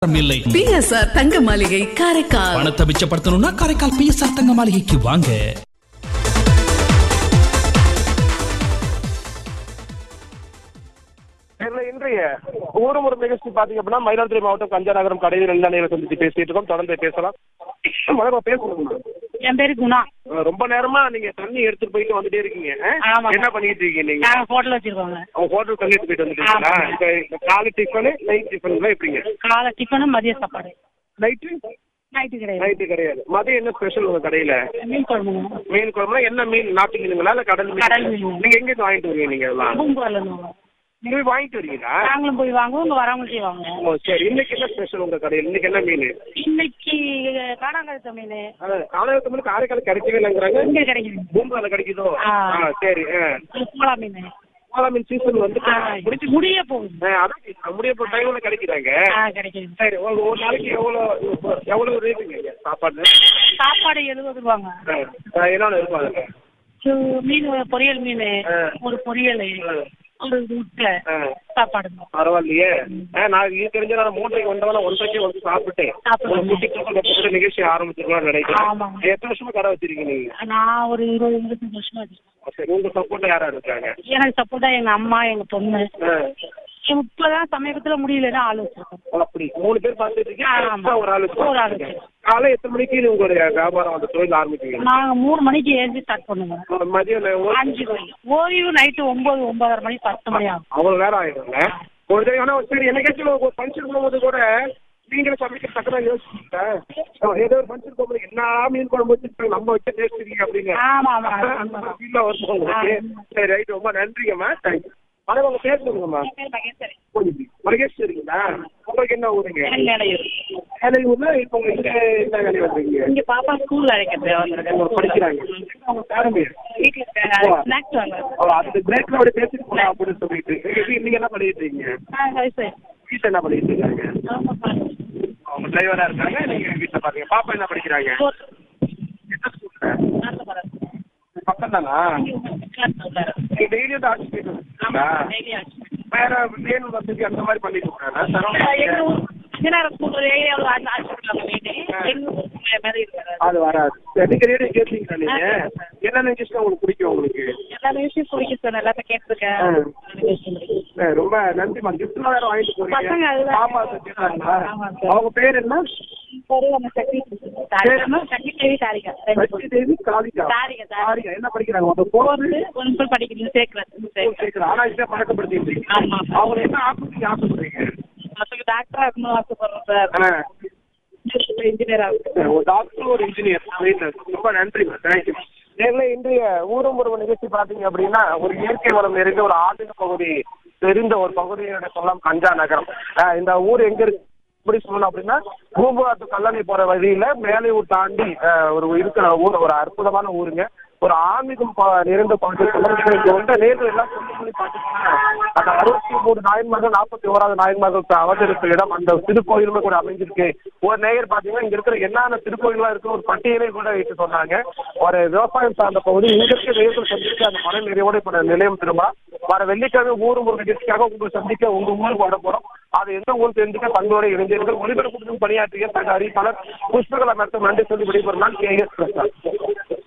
இல்லை பிஎஸ்ஆர் தங்க மாளிகை காரைக்கால் பணத்தை மிச்சப்படுத்தணும்னா காரைக்கால் பிஎஸ்ஆர் தங்க மாளிகைக்கு வாங்க இதுல இன்றைய ஊரும் ஒரு நிகழ்ச்சி பாத்தீங்க அப்படின்னா மயிலாடுதுறை மாவட்டம் கஞ்சநகரம் கடையில் எல்லா நேரம் சந்திச்சு பேசிட்டு இருக்கோம் தொடர்ந்து பேசலாம் வணக்கம் பேசுங்க என் பேரு குணா ரொம்ப நேரமா நீங்க தண்ணி எடுத்துட்டு போயிட்டு வந்துட்டே இருக்கீங்க ஆ? ஆமாங்க. என்ன பண்ணிட்டு இருக்கீங்க நீங்க நாங்க ஹோட்டல் வச்சிருக்கோங்க அவங்க ஹோட்டல் தண்ணி எடுத்து போயிட்டு வந்துட்டீங்களா ஆமாங்க. இப்ப இந்த காலை டிஃபனு நைட் டிஃபன்லாம் எப்படிங்க காலை டிஃபனும் மதிய சாப்பாடு நைட்டு நைட்டு கிடையாது நைட்டு கிடையாது மதியம் என்ன ஸ்பெஷல் உங்க கடையில மீன் குழம்புங்க மீன் குழம்புனா என்ன மீன் நாட்டு மீனுங்களா இல்ல கடல் மீன் கடல் மீன். நீங்க எங்க இருந்து வாங்கிட்டு வருவீங்க நீங்க எல்லாம் பூங்குவாரில் நீங்க போய் வாங்கிட்டு வரீங்களா நாங்களும் போய் வாங்குவோம் இங்க வரவங்கள்ட்டையும் வாங்குவோம் ஓ சரி இன்னைக்கு என்ன ஸ்பெஷல் உங்க கடையில் இன்னைக்கு என்ன மீன் இன்னைக்கு காணாங்கழுத்த மீன் காலையில மீன் காரைக்கால் கிடைக்கவே இல்லைங்கிறாங்க இங்க கிடைக்குது பூம்பால கிடைக்குதோ ஆ. ஆ சரி ஆ பூலா மீன் கோலா மீன் சீசன் வந்து ஆ, முடிச்சு முடிய போகுது ஆ, அதான் முடிய போற டைம்ல கிடைக்கிறாங்க ஆ கிடைக்குது சரி ஒரு ஒரு நாளைக்கு எவ்வளவு எவ்வளவு ரேட்டுங்க இங்க சாப்பாடு சாப்பாடு எழுபது ரூபாங்க ஆ, ஆ, என்னென்ன இருக்கும் அதுல சு- மீன் பொரியல் மீன் ஆ. ஒரு பொரியல் ஆ. ஒரு முட்டை ஆ. சாப்பாடுங்க பரவாயில்லையே ஆ, நான் இது தெரிஞ்ச நான் மூன்றைக்கு வந்தவன ஒன்றரைக்கு வந்து சாப்பிட்டேன் சாப்பிடுங்க. ஒரு குட்டி தூக்கம் நிகழ்ச்சி ஆரம்பிச்சிருக்கலாம்னு நினைக்கிறேன் ஆமாங்க. எத்தனை வருஷமா கடை வச்சிருக்கீங்க நீங்க நான் ஒரு இருபது இருபத்தஞ்சு வருஷமா வச்சிருக்கேன் சரி உங்க சப்போர்ட் யாரா இருக்காங்க எனக்கு சப்போர்ட்டா எங்க அம்மா எங்க பொண்ணு ஆ. இப்பதான் சமீபத்துல முடியலன்னா ஆள் வச்சிருக்கோம் அப்படி மூணு பேர் பார்த்துட்டு இருக்கீங்க ஆமா. extra ஒரு ஆளு ஒரு ஆளு. காலை எத்தனை மணிக்கு உங்களுடைய வியாபாரம் அந்த தொழில் ஆரம்பிக்கிறீங்க நாங்க மூணு மணிக்கு ஏஞ்சி ஸ்டார்ட் பண்ணுவோம் மதியம் ஒரு- அஞ்சு மணி ஓய்வு நைட்டு ஒன்பது ஒன்பதரை மணி பத்து மணி ஆகும் அவ்வளவு நேரம் ஆயிடுங்க ஒரு தடவை ஆனா சரி என்னைக்காச்சும் ஒரு ஃபங்க்ஷன் போகும்போது கூட நீங்களும் சமைக்கிற சக்கரம் யோசிச்சுங்க ஏதோ ஒரு ஃபங்க்ஷன் போகும்போது என்ன மீன் குழம்பு வச்சிருக்காங்க நம்ம வச்ச டேஸ்ட் இருக்கீங்க அப்படிங்க ஆமா ஆமா அந்த மாதிரி feel ல வருமா உங்களுக்கு? சரி ரைட் ரொம்ப நன்றிங்கம்மா தேங்க்யூ வணக்கம் உங்க பேர் சொல்லுங்கம்மா மகேஸ்வரிங்களா உங்களுக்கு என்ன ஊருங்க வேலையூர்ல இப்போ உங்க இங்க என்ன வேலை வந்தீங்க இங்க பாப்பா ஸ்கூல்ல அழைக்கிறது அவங்க படிக்கிறாங்க அவங்க பேரம்பு வீட்டுல ஸ்நாக்ஸ் வாங்க ஓ, அந்த பிரேக்ல அப்படி பேசிட்டு போலாம் அப்படின்னு சொல்லிட்டு நீங்க- நீங்க என்ன பண்ணிட்டு இருக்கீங்க வீட்டுல என்ன பண்ணிட்டு இருக்காங்க அவங்க டிரைவரா இருக்காங்க நீங்க வீட்டுல பாருங்க பாப்பா என்ன படிக்கிறாங்க என்ன ஸ்கூல்ல பக்கம் தானா நீங்க டெய்லி வந்து ஆட்சி போயிட்டு வந்துருக்கீங்களா? வேற வேணும் வசதி அந்த மாதிரி பண்ணிட்டு எங்க இருக்காங்க ஊர் விஜயநகர ஸ்கூல் ஒரு ஏரியாவில் ஆட்சி பண்ணாங்க வீடு எங்க ஊருக்கு மேலே இருக்காரு அது வராது சரி, நீங்க ரேடியோ கேட்டீங்களா நீங்க என்ன நிகழ்ச்சி உங்களுக்கு பிடிக்கும் உங்களுக்கு எல்லா நியூஸையும் பிடிக்கும் சார் எல்லாத்தையும் கேட்டிருக்கேன் ஆ. எல்லா நியூஸையும் பிடிக்கும். சரி, ரொம்ப நன்றிமா கிஃப்ட்லாம் வேற வாங்கிட்டு பசங்க போறீங்க அதுதான். பாப்பா கேட்டாங்களா ஆமா சார். அவங்க பேர் என்ன சரி நம்ம சக்தி பேர் என்ன? சக்தி தேவி சாரிகா ரெண்டு சக்தி தேவி காளிகா சாரிகா, சாரிகா. காளிகா என்ன படிக்கிறாங்க உங்க போறது ஒன்று போய் படிக்கிறீங்க சேர்க்கிறேன் கேட்கிறேன் ஆனா இதை பழக்கப்படுத்திட்டு இருக்கீங்க ஆமா. அவங்க என்ன ஆசைப்படுறீங்க ஆசைப்படுறீங்க பசங்க டாக்டர் ஆகணும்னு ஆசைப்படுறோம் சார் ஆ. இன்ஜினியர் ஆகணும் சரி, ஒரு டாக்டர் ஒரு இன்ஜினியர் ரொம்ப நன்றி தேங்க்யூ நேரில் இன்றைய ஊரும் ஒரு நிகழ்ச்சி பார்த்தீங்க அப்படின்னா ஒரு இயற்கை வளம் நிறைந்த ஒரு ஆதின பகுதி தெரிந்த ஒரு பகுதியோட சொல்லலாம் கஞ்சா நகரம் ஆஹ் இந்த ஊர் எங்க இருக்கு எப்படி சொல்லணும் அப்படின்னா பூம்புகாத்து கல்லணை போற வழியில மேலையூர் தாண்டி ஆஹ் ஒரு இருக்கிற ஊர் ஒரு அற்புதமான ஊருங்க ஒரு ஆன்மீகம் ப- நிறைந்த பகுதி சொல்லணும் இங்க வந்து நேரில் எல்லாம் சொல்லி சொல்லி பார்த்தீங்கன்னா அந்த அறுபத்தி மூணு நாயன்மார்கள் நாற்பத்தி ஓராவது நாயன்மார்களுக்கு அவதரித்த இடம் அந்த திருக்கோயிலுமே கூட அமைஞ்சிருக்கு ஒரு நேயர் பாத்தீங்கன்னா இங்க இருக்கிற என்னென்ன திருக்கோயிலா இருக்கு ஒரு பட்டியலே கூட வைத்து சொன்னாங்க ஒரு விவசாயம் சார்ந்த பகுதி இங்க இருக்க நேயர்கள் சந்திக்க அந்த மன நிறைவோட இப்ப நிலையம் திரும்ப வர வெள்ளிக்கிழமை ஊர் ஒரு நிகழ்ச்சிக்காக உங்களை சந்திக்க உங்க ஊருக்கு வர போறோம் அது எந்த ஊர் தெரிஞ்சுக்க தங்களோட இளைஞர்கள் ஒளிபரப்பு பணியாற்றிய தங்க அறிவிப்பாளர் புஷ்பகலா மேடம் நன்றி சொல்லி விடைபெறும் நான் கே எஸ் பிரசாத்